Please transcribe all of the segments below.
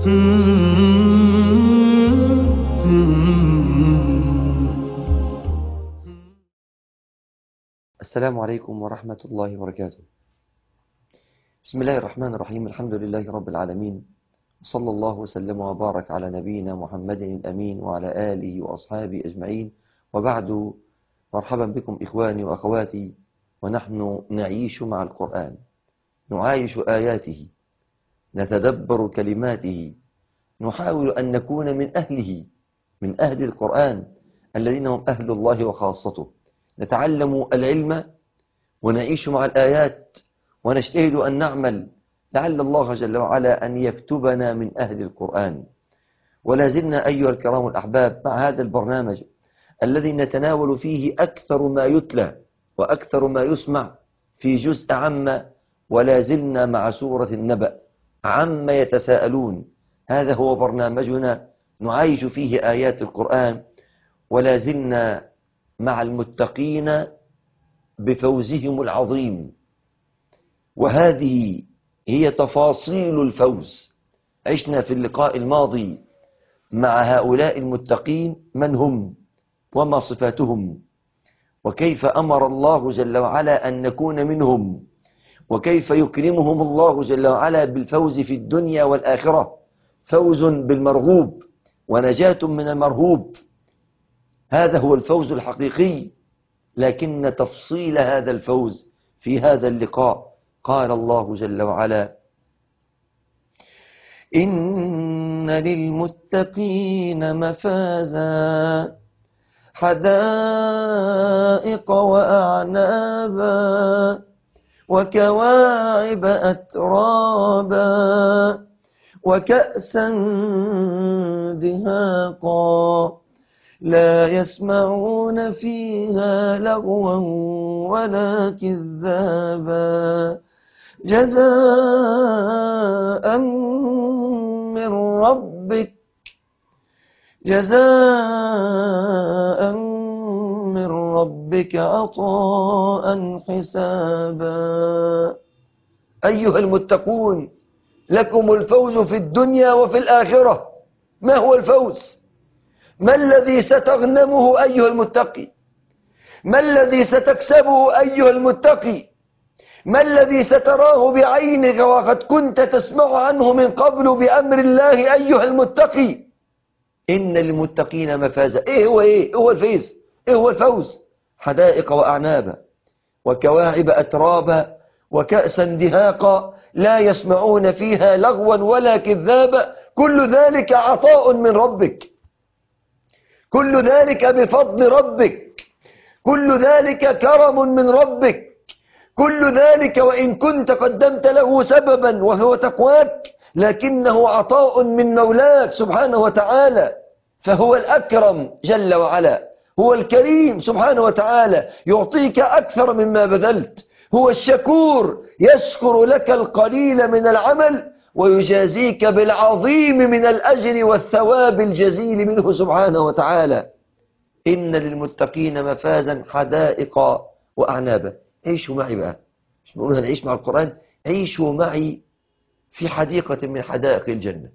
السلام عليكم ورحمة الله وبركاته بسم الله الرحمن الرحيم الحمد لله رب العالمين وصلى الله وسلم وبارك على نبينا محمد الأمين وعلى آله وأصحابه أجمعين وبعد مرحبا بكم إخواني وأخواتي ونحن نعيش مع القرآن نعايش آياته نتدبر كلماته نحاول أن نكون من أهله من أهل القرآن الذين هم أهل الله وخاصته نتعلم العلم ونعيش مع الآيات ونجتهد أن نعمل لعل الله جل وعلا أن يكتبنا من أهل القرآن ولا زلنا أيها الكرام الأحباب مع هذا البرنامج الذي نتناول فيه أكثر ما يتلى وأكثر ما يسمع في جزء عما ولا زلنا مع سورة النبأ عما يتساءلون هذا هو برنامجنا نعايش فيه آيات القرآن ولا زلنا مع المتقين بفوزهم العظيم وهذه هي تفاصيل الفوز عشنا في اللقاء الماضي مع هؤلاء المتقين من هم وما صفاتهم وكيف أمر الله جل وعلا أن نكون منهم وكيف يكرمهم الله جل وعلا بالفوز في الدنيا والآخرة فوز بالمرغوب ونجاة من المرهوب هذا هو الفوز الحقيقي لكن تفصيل هذا الفوز في هذا اللقاء قال الله جل وعلا إن للمتقين مفازا حدائق وأعنابا وكواعب أترابا وكأسا دهاقا لا يسمعون فيها لغوا ولا كذابا جزاء من ربك جزاء من ربك عطاء حسابا أيها المتقون لكم الفوز في الدنيا وفي الآخرة ما هو الفوز ما الذي ستغنمه أيها المتقي ما الذي ستكسبه أيها المتقي ما الذي ستراه بعينك وقد كنت تسمع عنه من قبل بأمر الله أيها المتقي إن للمتقين مفازا إيه هو إيه, إيه هو الفيز إيه هو الفوز حدائق وأعنابا وكواعب أترابا وكأسا دهاقا لا يسمعون فيها لغوا ولا كذابا كل ذلك عطاء من ربك كل ذلك بفضل ربك كل ذلك كرم من ربك كل ذلك وإن كنت قدمت له سببا وهو تقواك لكنه عطاء من مولاك سبحانه وتعالى فهو الأكرم جل وعلا هو الكريم سبحانه وتعالى يعطيك أكثر مما بذلت هو الشكور يشكر لك القليل من العمل ويجازيك بالعظيم من الأجر والثواب الجزيل منه سبحانه وتعالى إن للمتقين مفازا حدائق وأعنابا عيشوا معي بقى مش بقول هنعيش مع القرآن عيشوا معي في حديقة من حدائق الجنة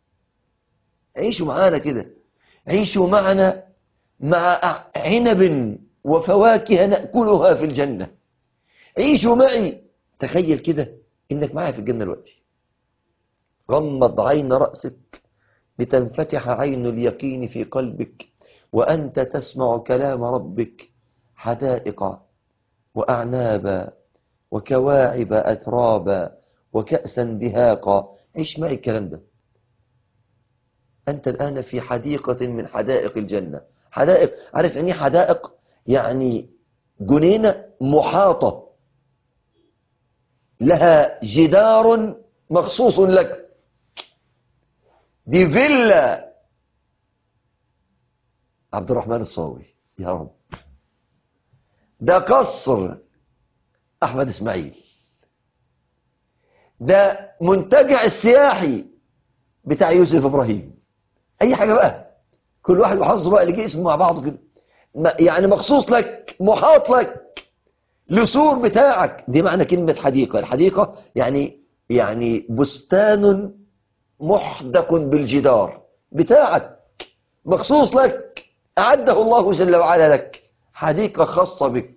عيشوا معانا كده عيشوا معنا مع عنب وفواكه نأكلها في الجنة عيشوا معي تخيل كده إنك معايا في الجنة دلوقتي غمض عين رأسك لتنفتح عين اليقين في قلبك وأنت تسمع كلام ربك حدائق وأعنابا وكواعب أترابا وكأسا دهاقا عيش معي الكلام ده أنت الآن في حديقة من حدائق الجنة حدائق عارف يعني حدائق يعني جنينة محاطة لها جدار مخصوص لك دي فيلا عبد الرحمن الصاوي يا رب ده قصر أحمد إسماعيل ده منتجع السياحي بتاع يوسف إبراهيم أي حاجة بقى كل واحد وحظه بقى اللي جه اسمه مع بعضه كده يعني مخصوص لك محاط لك لسور بتاعك دي معنى كلمة حديقة الحديقة يعني يعني بستان محدق بالجدار بتاعك مخصوص لك أعده الله جل وعلا لك حديقة خاصة بك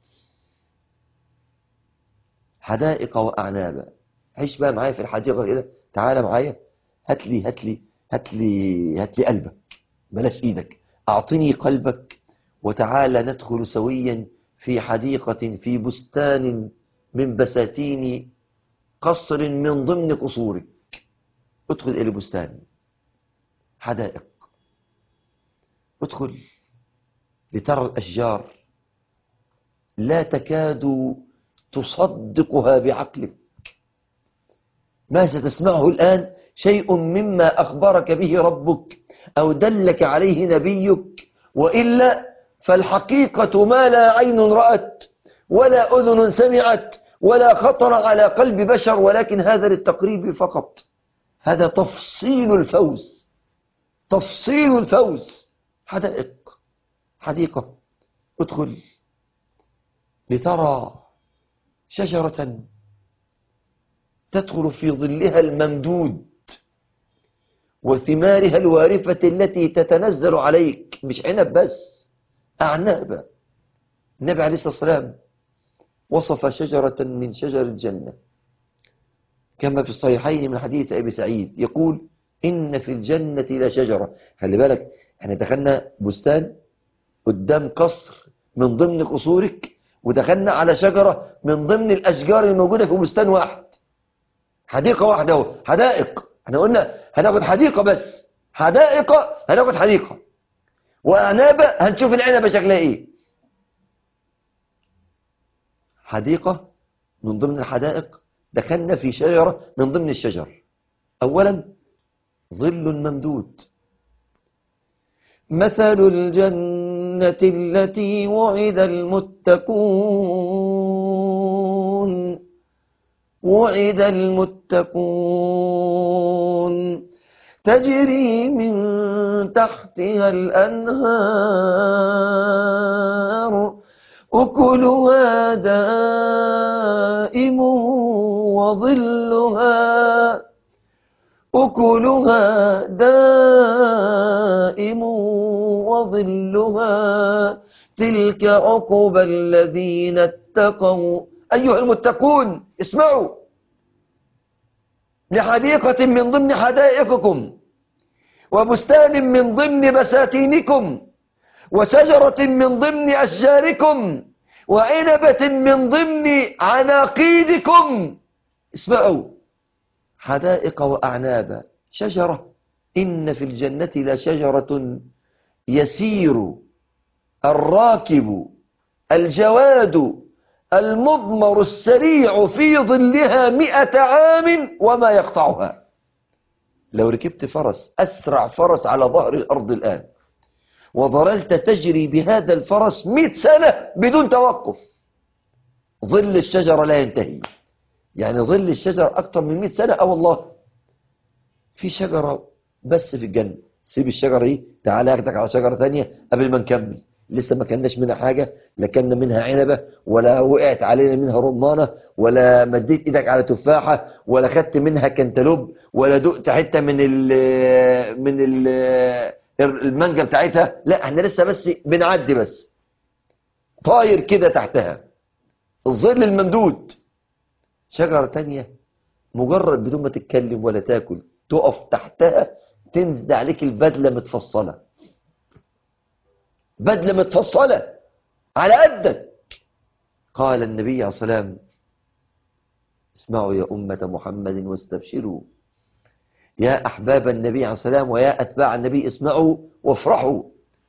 حدائق وأعنابا عيش بقى معايا في الحديقة كده تعالى معايا هات لي هات لي هات لي هات لي قلبك بلاش ايدك اعطني قلبك وتعالى ندخل سويا في حديقة في بستان من بساتين قصر من ضمن قصورك ادخل الى بستان حدائق ادخل لترى الاشجار لا تكاد تصدقها بعقلك ما ستسمعه الآن شيء مما أخبرك به ربك أو دلك عليه نبيك وإلا فالحقيقة ما لا عين رأت ولا أذن سمعت ولا خطر على قلب بشر ولكن هذا للتقريب فقط هذا تفصيل الفوز تفصيل الفوز حدائق حديقة ادخل لترى شجرة تدخل في ظلها الممدود وثمارها الوارفة التي تتنزل عليك مش عنب بس أعناب النبي عليه الصلاة والسلام وصف شجرة من شجر الجنة كما في الصحيحين من حديث أبي سعيد يقول إن في الجنة لشجرة خلي بالك احنا دخلنا بستان قدام قصر من ضمن قصورك ودخلنا على شجرة من ضمن الأشجار الموجودة في بستان واحد حديقة واحدة اهو حدائق احنا قلنا هناخد حديقة بس حدائق هناخد حديقة وأعنابة هنشوف العنبة شكلها ايه حديقة من ضمن الحدائق دخلنا في شجرة من ضمن الشجر أولا ظل ممدود مثل الجنة التي وعد المتقون وعد المتقون تجري من تحتها الأنهار أكلها دائم وظلها أكلها دائم وظلها تلك عقبى الذين اتقوا أيها المتقون اسمعوا لحديقة من ضمن حدائقكم وبستان من ضمن بساتينكم وشجرة من ضمن أشجاركم وعنبة من ضمن عناقيدكم اسمعوا حدائق وأعنابا شجرة إن في الجنة لشجرة يسير الراكب الجواد المضمر السريع في ظلها مئة عام وما يقطعها لو ركبت فرس أسرع فرس على ظهر الأرض الآن وظللت تجري بهذا الفرس مئة سنة بدون توقف ظل الشجرة لا ينتهي يعني ظل الشجرة أكثر من مئة سنة أو والله في شجرة بس في الجنة سيب الشجرة دي تعال أخدك على شجرة ثانية قبل ما نكمل لسه ما كناش منها حاجة لا كنا منها عنبة ولا وقعت علينا منها رمانة ولا مديت ايدك على تفاحة ولا خدت منها كنتالوب ولا دقت حتة من ال من ال المانجا بتاعتها لا احنا لسه بس بنعدي بس طاير كده تحتها الظل الممدود شجرة تانية مجرد بدون ما تتكلم ولا تاكل تقف تحتها تنزل عليك البدلة متفصلة بدلة متفصلة على قدك قال النبي عليه الصلاة والسلام اسمعوا يا أمة محمد واستبشروا يا أحباب النبي عليه الصلاة والسلام ويا أتباع النبي اسمعوا وافرحوا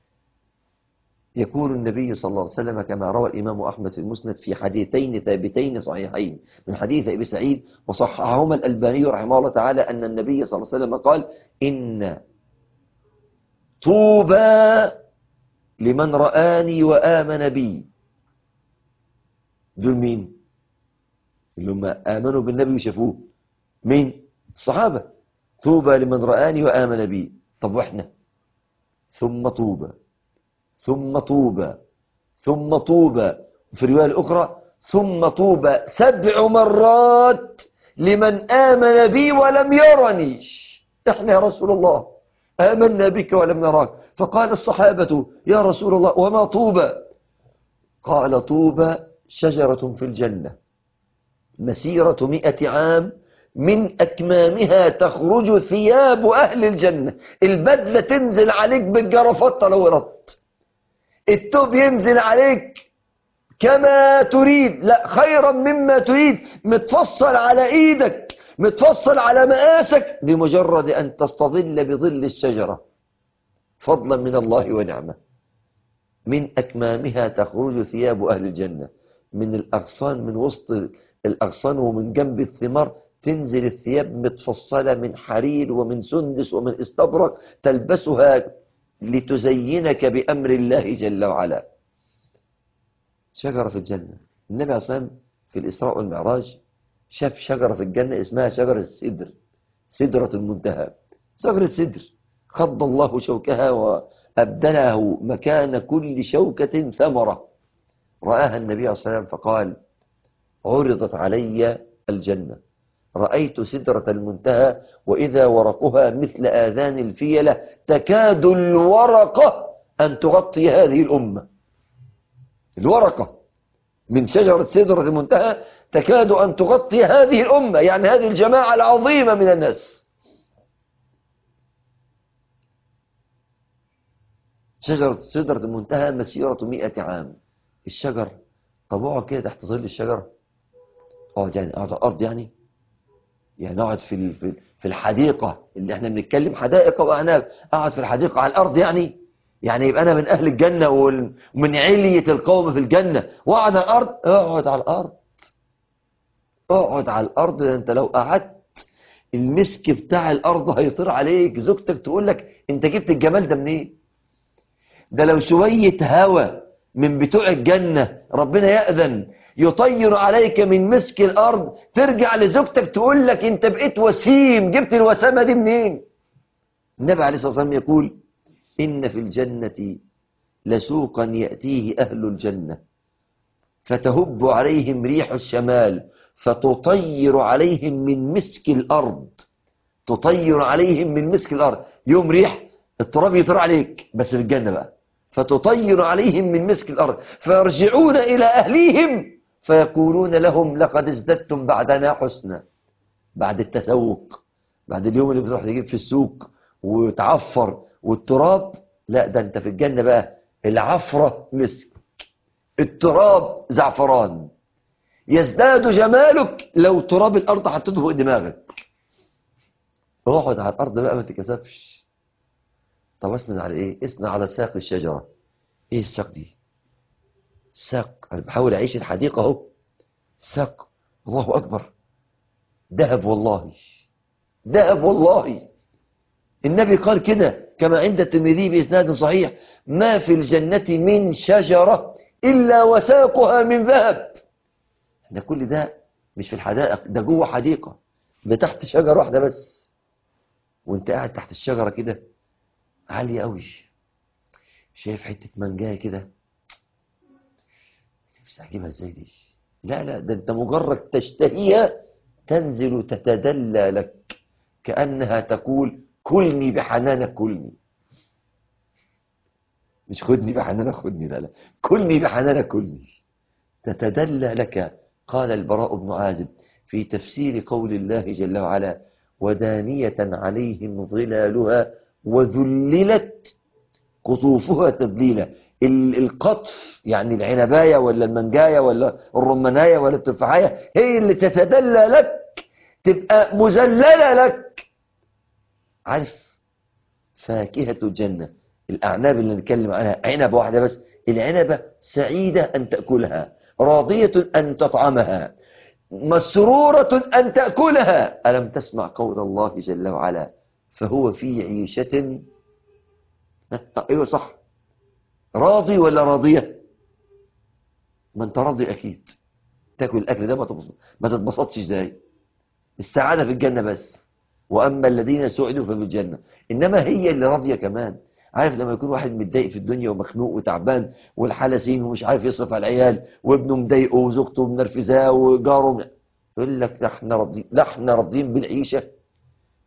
يقول النبي صلى الله عليه وسلم كما روى الإمام أحمد في المسند في حديثين ثابتين صحيحين من حديث أبي سعيد وصححهما الألباني رحمه الله تعالى أن النبي صلى الله عليه وسلم قال إن طوبى لمن رآني وآمن بي دول مين اللي هم آمنوا بالنبي وشافوه مين الصحابة طوبى لمن رآني وآمن بي طب وإحنا ثم طوبى ثم طوبى ثم طوبى في الرواية الأخرى ثم طوبى سبع مرات لمن آمن بي ولم يرني احنا يا رسول الله آمنا بك ولم نراك فقال الصحابة يا رسول الله وما طوبى قال طوبى شجرة في الجنة مسيرة مئة عام من أكمامها تخرج ثياب أهل الجنة البدلة تنزل عليك بالجرفطة لو أردت التوب ينزل عليك كما تريد لا خيرا مما تريد متفصل على ايدك متفصل على مقاسك بمجرد ان تستظل بظل الشجرة فضلا من الله ونعمة من اكمامها تخرج ثياب اهل الجنة من الاغصان من وسط الاغصان ومن جنب الثمار تنزل الثياب متفصلة من حرير ومن سندس ومن استبرق تلبسها لتزينك بأمر الله جل وعلا شجرة في الجنة النبي عليه الصلاة والسلام في الإسراء والمعراج شاف شجرة في الجنة اسمها شجرة السدر سدرة المنتهى شجرة سدر خض الله شوكها وأبدله مكان كل شوكة ثمرة رآها النبي عليه الصلاة والسلام فقال عرضت علي الجنة رأيت سدرة المنتهى وإذا ورقها مثل آذان الفيلة تكاد الورقة أن تغطي هذه الأمة الورقة من شجرة سدرة المنتهى تكاد أن تغطي هذه الأمة يعني هذه الجماعة العظيمة من الناس شجرة سدرة المنتهى مسيرة مئة عام الشجر طبوعه كده تحت ظل الشجرة اقعد يعني اقعد على الأرض يعني يعني اقعد في ال- في- في الحديقة اللي احنا بنتكلم حدائق وأعناب اقعد في الحديقة على الأرض يعني يعني يبقى أنا من أهل الجنة وال- ومن علية القوم في الجنة واقعد على الأرض اقعد على الأرض اقعد على الأرض ده أنت لو قعدت المسك بتاع الأرض هيطير عليك زوجتك تقول لك أنت جبت الجمال ده منين ده لو شوية هوا من بتوع الجنة ربنا يأذن يطير عليك من مسك الأرض ترجع لزوجتك تقول لك أنت بقيت وسيم جبت الوسامة دي منين النبي عليه الصلاة والسلام يقول إن في الجنة لسوقا يأتيه أهل الجنة فتهب عليهم ريح الشمال فتطير عليهم من مسك الأرض تطير عليهم من مسك الأرض يوم ريح التراب يطير عليك بس في الجنة بقى فتطير عليهم من مسك الأرض فيرجعون إلى أهليهم فيقولون لهم لقد ازددتم بعدنا حسنا بعد التسوق بعد اليوم اللي بتروح تجيب في السوق وتعفر والتراب لا ده انت في الجنة بقى العفرة مسك التراب زعفران يزداد جمالك لو تراب الأرض حطيته فوق دماغك اقعد على الأرض بقى ما تكسفش طب اسند على ايه اسند على ساق الشجرة ايه الساق دي ساق انا بحاول اعيش الحديقة اهو ساق الله اكبر ذهب والله ذهب والله النبي قال كده كما عند الترمذي بإسناد صحيح ما في الجنة من شجرة إلا وساقها من ذهب ده كل ده مش في الحدائق ده جوه حديقة ده تحت شجرة واحدة بس وانت قاعد تحت الشجرة كده عالية قوي شايف حتة منجاية كده نفسي اجيبها ازاي دي لا لا ده انت مجرد تشتهيها تنزل تتدلى لك كأنها تقول كلني بحنانك كلني مش خدني بحنانك خدني لا لا كلني بحنانك كلني تتدلى لك قال البراء بن عازب في تفسير قول الله جل وعلا ودانية عليهم ظلالها وذللت قطوفها تذليلا ال- القطف يعني العنباية ولا المنجاية ولا الرماناية ولا التفاحية هي اللي تتدلى لك تبقى مذللة لك عارف فاكهة الجنة الأعناب اللي نتكلم عنها عنبة واحدة بس العنبة سعيدة أن تأكلها راضية أن تطعمها مسرورة أن تأكلها ألم تسمع قول الله جل وعلا فهو في عيشة أيوة صح راضي ولا راضية ما انت راضي أكيد تاكل الأكل ده ما تبسط- ما تتبسطش ازاي السعادة في الجنة بس وأما الذين سعدوا ففي الجنة إنما هي اللي راضية كمان عارف لما يكون واحد متضايق في الدنيا ومخنوق وتعبان والحالة سين ومش عارف يصرف على العيال وابنه مضايقه وزوجته منرفزاه وجاره يقول لك لا احنا راضيين لا احنا راضيين بالعيشة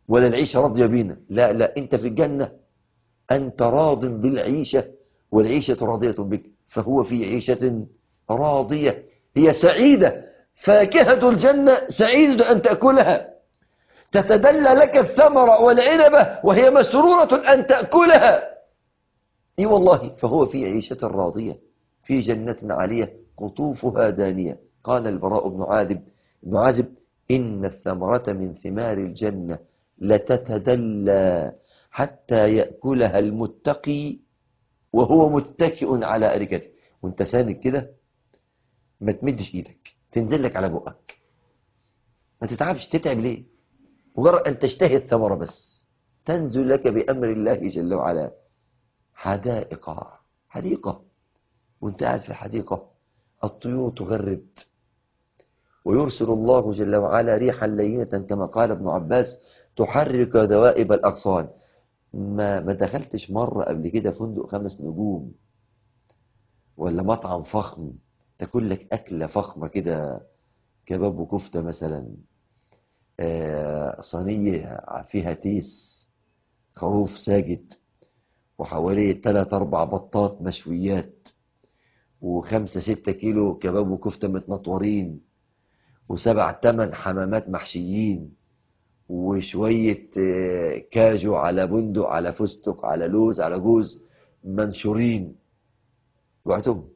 ولا العيشة راضية بينا لا لا انت في الجنة انت راض بالعيشة والعيشة راضية بك فهو في عيشة راضية هي سعيدة فاكهة الجنة سعيدة أن تأكلها تتدلى لك الثمرة والعنبة وهي مسرورة أن تأكلها اي والله فهو في عيشة راضية في جنة عالية قطوفها دانية قال البراء بن عازب بن عازب إن الثمرة من ثمار الجنة لتتدلى حتى يأكلها المتقي وهو متكئ على أركته وانت ساند كده ما تمدش ايدك تنزل لك على بقك ما تتعبش تتعب ليه مجرد أن تشتهي الثمرة بس تنزل لك بأمر الله جل وعلا حدائق حديقة وانت قاعد في الحديقة الطيور تغرد ويرسل الله جل وعلا ريحا لينة كما قال ابن عباس تحرك دوائب الأغصان ما ما دخلتش مرة قبل كده فندق خمس نجوم ولا مطعم فخم تاكل لك أكلة فخمة كده كباب وكفتة مثلا آه، صينية فيها تيس خروف ساجد وحواليه تلات أربع بطات مشويات وخمسة ستة كيلو كباب وكفتة متنطورين وسبع تمن حمامات محشيين وشوية آه، كاجو على بندق على فستق على لوز على جوز منشورين جوعتهم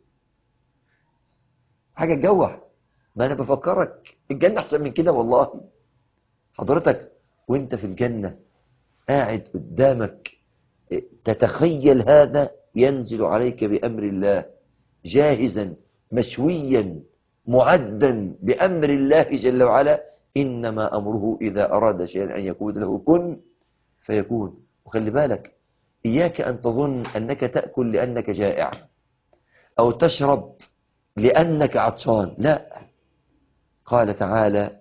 حاجة تجوع ما أنا بفكرك الجنة أحسن من كده والله حضرتك وانت في الجنة قاعد قدامك تتخيل هذا ينزل عليك بأمر الله جاهزا مشويا معدا بأمر الله جل وعلا إنما أمره إذا أراد شيئا أن يكون له كن فيكون وخلي بالك إياك أن تظن أنك تأكل لأنك جائع أو تشرب لأنك عطشان لا قال تعالى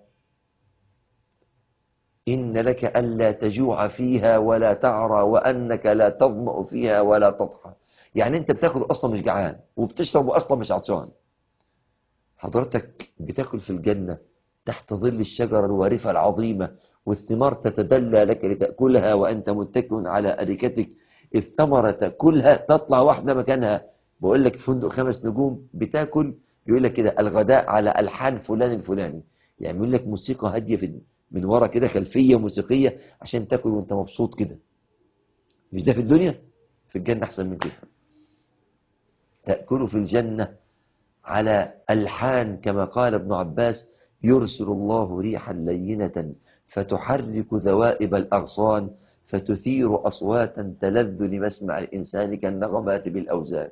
إن لك ألا تجوع فيها ولا تعرى وأنك لا تظمأ فيها ولا تضحى يعني أنت بتاكل أصلا مش جعان وبتشرب أصلا مش عطشان حضرتك بتاكل في الجنة تحت ظل الشجرة الوارفة العظيمة والثمار تتدلى لك لتأكلها وأنت متكئ على أريكتك الثمرة تأكلها تطلع واحدة مكانها بقول لك فندق خمس نجوم بتاكل يقول لك كده الغداء على ألحان فلان الفلاني يعني يقول لك موسيقى هادية في من ورا كده خلفية موسيقية عشان تاكل وانت مبسوط كده مش ده في الدنيا في الجنة أحسن من كده تأكل في الجنة على ألحان كما قال ابن عباس يرسل الله ريحا لينة فتحرك ذوائب الأغصان فتثير أصواتا تلذ لمسمع الإنسان كالنغمات بالأوزان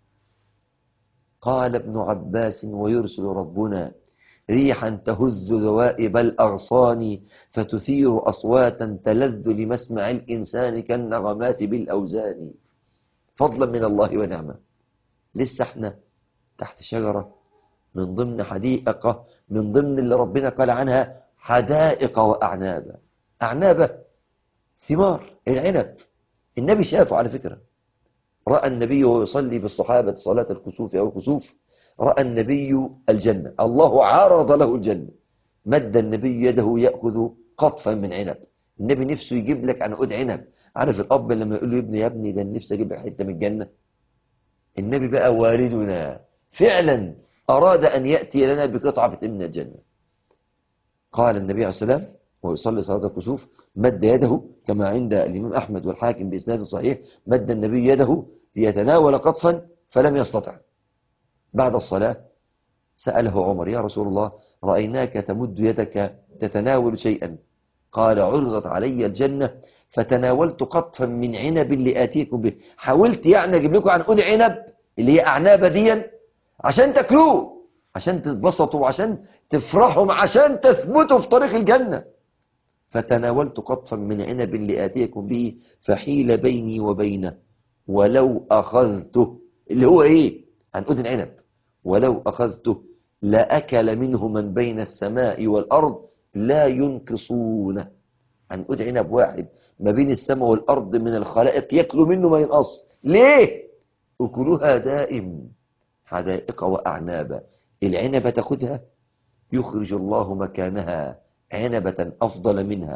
قال ابن عباس ويرسل ربنا ريحا تهز ذوائب الأغصان فتثير أصواتا تلذ لمسمع الإنسان كالنغمات بالأوزان فضلا من الله ونعمة لسه احنا تحت شجرة من ضمن حديقة من ضمن اللي ربنا قال عنها حدائق وأعنابا أعنابة ثمار العنب النبي شافه على فكرة رأى النبي وهو يصلي بالصحابة صلاة الكسوف أو الكسوف رأى النبي الجنة الله عرض له الجنة مد النبي يده يأخذ قطفا من عنب النبي نفسه يجيب لك عنقود عنب عارف الأب لما يقول له ابني يا ابني ده نفسي أجيب لك حتة من الجنة النبي بقى والدنا فعلا أراد أن يأتي لنا بقطعة من الجنة قال النبي عليه السلام ويصلي صلاة الكسوف مد يده كما عند الإمام أحمد والحاكم بإسناد صحيح مد النبي يده ليتناول قطفا فلم يستطع بعد الصلاة سأله عمر يا رسول الله رأيناك تمد يدك تتناول شيئا قال عرضت علي الجنة فتناولت قطفا من عنب لآتيكم به حاولت يعني أجيب لكم عنقود عنب اللي هي أعناب ديا عشان تاكلوه عشان تتبسطوا عشان تفرحوا عشان تثبتوا في طريق الجنة فتناولت قطفا من عنب لآتيكم به فحيل بيني وبينه ولو أخذته اللي هو إيه عنقود العنب ولو أخذته لأكل منه من بين السماء والأرض لا ينقصونه عنقود عنب واحد ما بين السماء والأرض من الخلائق يأكلوا منه ما ينقص ليه أكلها دائم حدائق وأعنابا العنبة تاخدها يخرج الله مكانها عنبة أفضل منها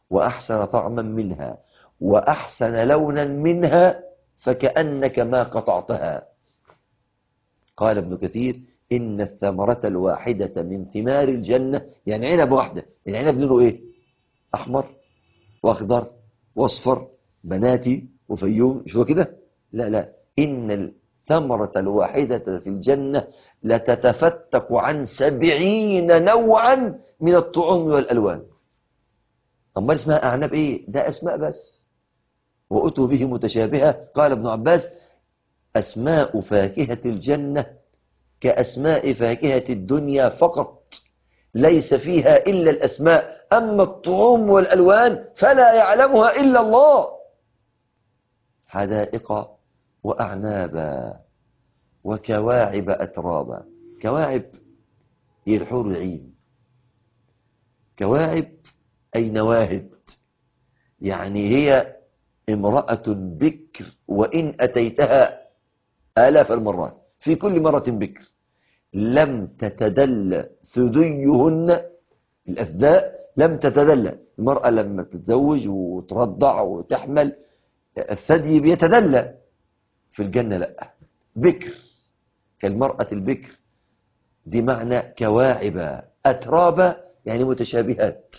وأحسن طعما منها وأحسن لونا منها فكأنك ما قطعتها قال ابن كثير إن الثمرة الواحدة من ثمار الجنة يعني عنب واحدة العنب لونه إيه أحمر وأخضر وأصفر بناتي وفيوم شو كده لا لا إن الثمرة الواحدة في الجنة لتتفتق عن سبعين نوعا من الطعوم والألوان أمال اسمها أعناب إيه ده أسماء بس وأتوا به متشابهة قال ابن عباس أسماء فاكهة الجنة كأسماء فاكهة الدنيا فقط ليس فيها إلا الأسماء أما الطعوم والألوان فلا يعلمها إلا الله حدائق وأعنابا وكواعب أترابا كواعب هي الحور العين كواعب أي نواهد يعني هي امرأة بكر وإن أتيتها آلاف المرات في كل مرة بكر لم تتدلى ثديهن الأثداء لم تتدلى المرأة لما تتزوج وترضع وتحمل الثدي بيتدلى في الجنة لا بكر كالمرأة البكر دي معنى كواعب أترابا يعني متشابهات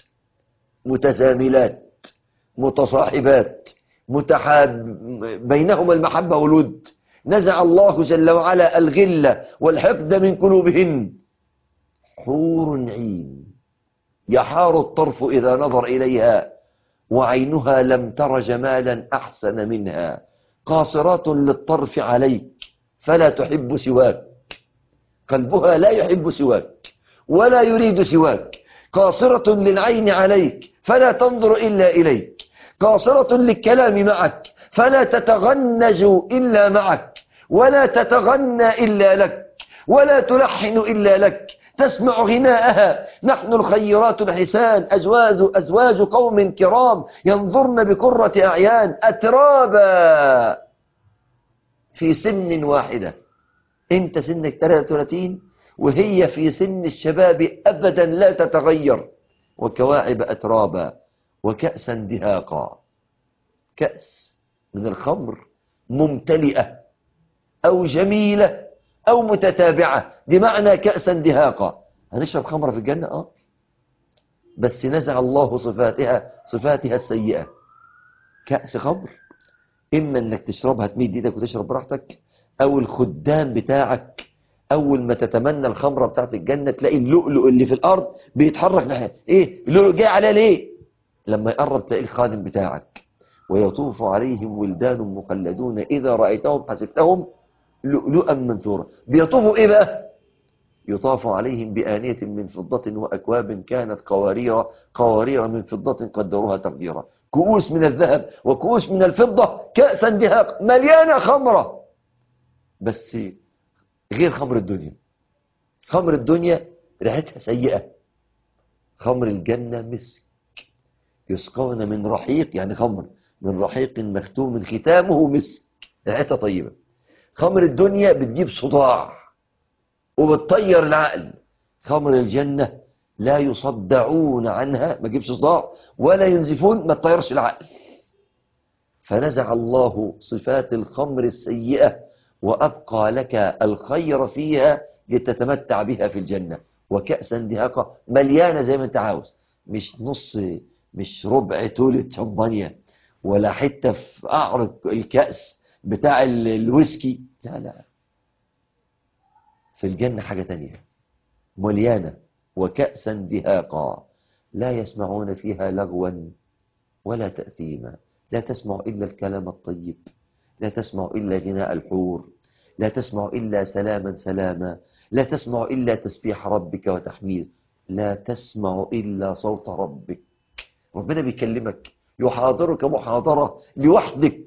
متزاملات متصاحبات متحاب بينهما المحبة والود نزع الله جل وعلا الغلة والحقد من قلوبهن حور عين يحار الطرف إذا نظر إليها وعينها لم تر جمالا أحسن منها قاصرات للطرف عليك فلا تحب سواك قلبها لا يحب سواك ولا يريد سواك قاصرة للعين عليك فلا تنظر إلا إليك قاصرة للكلام معك فلا تتغنج إلا معك ولا تتغنى إلا لك ولا تلحن إلا لك تسمع غناءها نحن الخيرات الحسان أزواج, أزواج قوم كرام ينظرن بكرة أعيان أترابا في سن واحدة انت سنك 33 وهي في سن الشباب أبدا لا تتغير وكواعب أترابا وكأسا دهاقا كأس من الخمر ممتلئة أو جميلة أو متتابعة بمعنى كأسا دهاقا هنشرب خمرة في الجنة آه بس نزع الله صفاتها صفاتها السيئة كأس خمر إما أنك تشربها تميد إيدك وتشرب براحتك أو الخدام بتاعك أول ما تتمنى الخمرة بتاعت الجنة تلاقي اللؤلؤ اللي في الأرض بيتحرك ناحية إيه اللؤلؤ جاي عليه ليه لما يقرب تلاقي الخادم بتاعك ويطوف عليهم ولدان مخلدون إذا رأيتهم حسبتهم لؤلؤا منثورا بيطوفوا إيه بقى يطاف عليهم بآنية من فضة وأكواب كانت قوارير قوارير من فضة قدروها تقديرا كؤوس من الذهب وكؤوس من الفضة كأسا دهاق مليانة خمرة بس غير خمر الدنيا خمر الدنيا ريحتها سيئة خمر الجنة مسك يسقون من رحيق يعني خمر من رحيق مختوم ختامه مسك ريحتها طيبة خمر الدنيا بتجيب صداع وبتطير العقل خمر الجنة لا يصدعون عنها ما تجيبش صداع ولا ينزفون ما تطيرش العقل فنزع الله صفات الخمر السيئة وأبقى لك الخير فيها لتتمتع بها في الجنة وكأسا دهاقة مليانة زي ما انت عاوز مش نص مش ربع تولة شمبانيا ولا حتة في قعر الكأس بتاع ال- الويسكي لا لا في الجنة حاجة تانية مليانة وكأسا دهاقا لا يسمعون فيها لغوا ولا تأثيما لا تسمع إلا الكلام الطيب لا تسمع إلا غناء الحور لا تسمع إلا سلاما سلاما لا تسمع إلا تسبيح ربك وتحميد لا تسمع إلا صوت ربك ربنا بيكلمك يحاضرك محاضرة لوحدك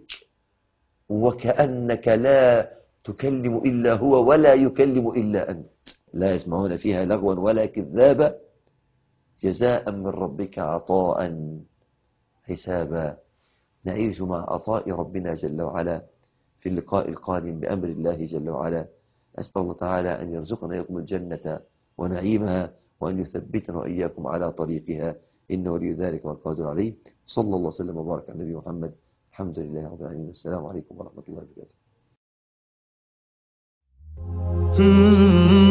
وكأنك لا تكلم إلا هو ولا يكلم إلا أنت لا يسمعون فيها لغوا ولا كذابا جزاء من ربك عطاء حسابا نعيش مع عطاء ربنا جل وعلا في اللقاء القادم بأمر الله جل وعلا أسأل الله تعالى أن يرزقنا إياكم الجنة ونعيمها وأن يثبتنا وإياكم على طريقها إنه ولي ذلك والقادر عليه صلى الله وسلم وبارك على النبي محمد الحمد لله رب العالمين السلام عليكم ورحمة الله وبركاته Hmm.